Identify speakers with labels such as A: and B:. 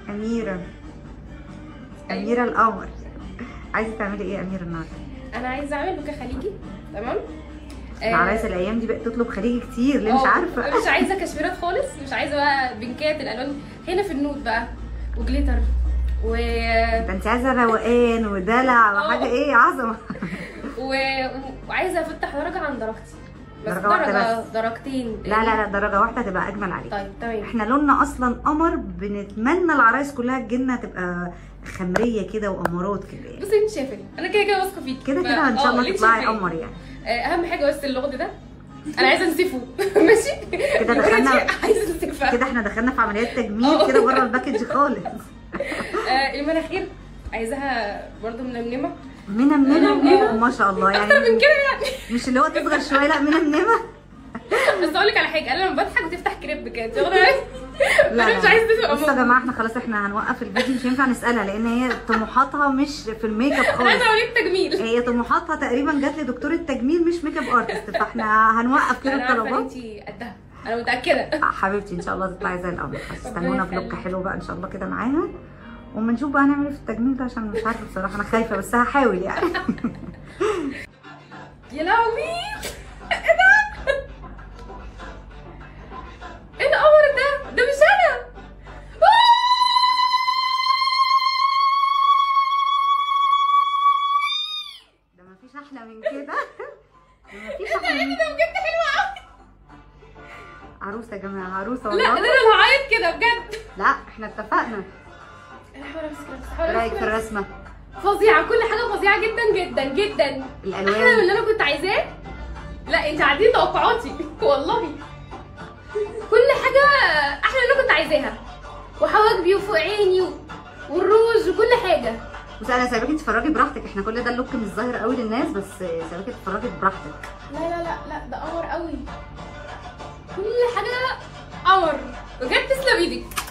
A: اميره
B: أيوة.
A: اميره القمر عايزه تعملي ايه يا اميره النهارده
B: انا عايزه اعمل بوكيه خليجي تمام آه،
A: العرايس الايام دي بقت تطلب خليجي كتير ليه مش
B: آه،
A: عارفه
B: مش عايزه كشميرات خالص مش عايزه بقى بنكات الالوان هنا في النود بقى وجليتر و...
A: ده انت عايزه روقان ودلع وحاجه
B: آه.
A: ايه عظمه
B: و... وعايزه افتح درجه عن درجتي بس
A: درجة واحدة
B: درجه
A: بس.
B: درجتين
A: لا لا لا درجه واحده تبقى اجمل عليك
B: طيب تمام
A: احنا لوننا اصلا قمر بنتمنى العرايس كلها تجيلنا تبقى خمريه كده وامارات كده يعني.
B: بصي انت شايفاني انا كده كده واثقه فيكي
A: كده
B: ف-
A: كده ان شاء
B: آه،
A: الله
B: اللي انت
A: تطلعي
B: شايفاه.
A: قمر يعني
B: آه، اهم حاجه بس اللغد ده انا عايزه انسفه ماشي
A: كده
B: الورقة دي
A: دخلنا-
B: عايزه انسفها
A: كده احنا دخلنا في عمليات تجميل
B: آه.
A: كده بره الباكج خالص
B: آه، المناخير عايزاها برضو منمنمه
A: منمنه
B: منمنمة.
A: ما شاء الله
B: اكتر من
A: يعني
B: كده يعني
A: مش اللي هو تصغر شويه لا منمنه
B: بس اقول لك على حاجه انا لما بضحك بتفتح كريب كده شغل
A: لا
B: انا مش عايزه تبقى
A: بصوا يا
B: موجودة.
A: جماعه احنا خلاص احنا هنوقف الفيديو مش هينفع نسالها لان هي طموحاتها مش في الميك اب
B: انا
A: خالص
B: عايزه اوريك تجميل
A: هي طموحاتها تقريبا جات لدكتور التجميل مش ميك اب ارتست فاحنا هنوقف كده
B: انا عارفه ان
A: الطلبات
B: انت قدها انا متاكده
A: آه، حبيبتي ان شاء الله تطلعي زي القمر خلاص
B: ربنا
A: استنونا
B: يخليك.
A: فلوك حلو بقى ان شاء الله كده معانا وما نشوف بقى هنعمل ايه في التجميل ده عشان مش عارفه بصراحه انا خايفه بس هحاول يعني
B: يا لهوي ايه ده ايه القمر ده ده مش انا آه!
A: ده مفيش احلى من كده ده مفيش احلى
B: ايه
A: من
B: ده بجد حلوه قوي
A: عروسه يا جماعه عروسه
B: لا
A: والله
B: ده انا هعيط كده بجد
A: لا احنا اتفقنا
B: انا هحاول امسك نفسي
A: ايه
B: هحاول
A: رايك في
B: امسك نفسي.
A: الرسمه
B: فظيعه كل حاجه فظيعه جدا جدا جدا احلى من
A: الالوان
B: اللي انا كنت عايزاه لا انت عديتي توقعاتي والله كل حاجه احلى من اللي انا كنت عايزاها وحواجبي وفوق عيني و... والروج وكل حاجه
A: بس انا سايباكي تتفرجي براحتك احنا كل ده اللوك مش ظاهر قوي للناس بس سايباكي تتفرجي براحتك
B: لا لا لا لا ده قمر قوي كل حاجه قمر بجد تسلم ايدك